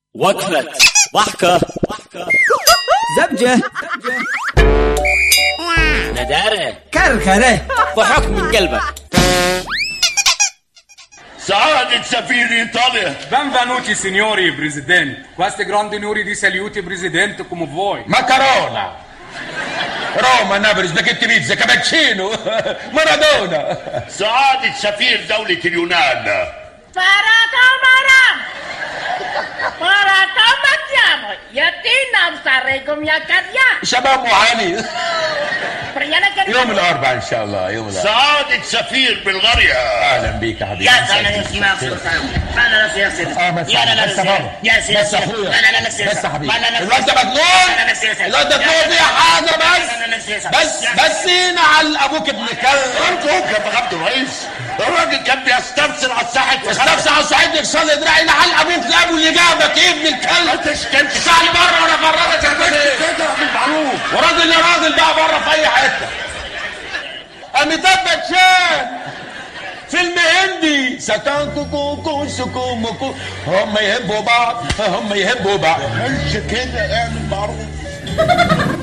وقفة ضحكة زبجة ندارة كركرة ضحك من قلبك سعادة سفير إيطاليا Benvenuti signori Presidente. Queste grandi onori di saluti Presidente come voi. مكرونة روما نابلس باكيت بيتزا كابتشينو مارادونا سعادة سفير دولة اليونان Parata maram! Parata macchiamo! Yatinam sarego mia caria! شباب وعاني Priana che يوم الأربعاء إن شاء الله يوم الأربعاء سعادة سفير بلغاريا أهلا بيك يا حبيبي يا سلام يا سلام ما انا نفسي يا سيدي اه بس يا لا لا بس بابا يا سيدي بس اخويا لا لا نفسي بس يا حبيبي ما انا الواد ده مجنون الواد ده فيه حاجه بس بس بس على ابوك ابن كلب ارجوك يا فخامه الرئيس الراجل كان بيستفسر على الصحة استفسر على الصعيد يكسر دراعي لحل ابوك لابو اللي جابك ايه ابن الكلب انت شكلت تعال بره وانا فرجت كده بالمعروف وراجل يا راجل بقى بره في اي حته اميتاب باتشان فيلم هندي سكان كوكو كو سكو مكو هم يحبوا بعض هم يحبوا بعض مش كده اعمل معروف